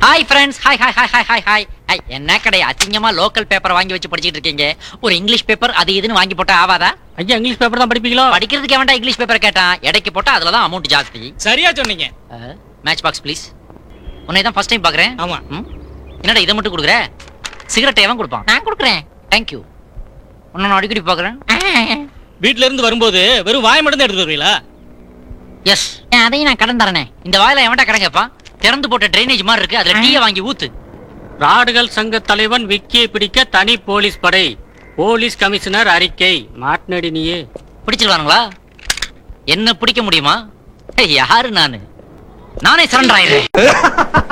Hi friends hi hi hi hi hi hi hi என்ன கடை அசிங்கமா லோக்கல் பேப்பர் வாங்கி வச்சு படிச்சிட்டு இருக்கீங்க ஒரு இங்கிலீஷ் பேப்பர் அது இதுன்னு வாங்கி போட்டா ஆவாதா ஐயா இங்கிலீஷ் பேப்பர் தான் படிப்பீங்களோ படிக்கிறதுக்கு எவன்டா இங்கிலீஷ் பேப்பர் கேட்டான் எடைக்கு போட்டா அதுல தான் அமௌண்ட் ஜாஸ்தி சரியா சொன்னீங்க மேட்ச் பாக்ஸ் ப்ளீஸ் உன்னை தான் ஃபர்ஸ்ட் டைம் பார்க்குறேன் ஆமா ம்? என்னடா இதை மட்டும் கொடுக்குற சிகரெட் எவன் கொடுப்பான் நான் கொடுக்குறேன் தேங்க்யூ உன்னை நான் அடிக்கடி பார்க்குறேன் வீட்ல இருந்து வரும்போது வெறும் வாய் மட்டும் தான் எடுத்து வருவீங்களா எஸ் அதையும் நான் கடன் தரனே இந்த வாயில எவன்டா கடன் கேட்பான் திறந்து போட்ட ட்ரைனேஜ் மாதிரி இருக்கு அதுல டீயை வாங்கி ஊத்து ராடுகள் சங்க தலைவன் விக்கியை பிடிக்க தனி போலீஸ் படை போலீஸ் கமிஷனர் அறிக்கை மாட்டினடி நீயே பிடிச்சிருவானுங்களா என்ன பிடிக்க முடியுமா ஏய், யாரு நானு நானே சரண்டர் ஆயிடுறேன்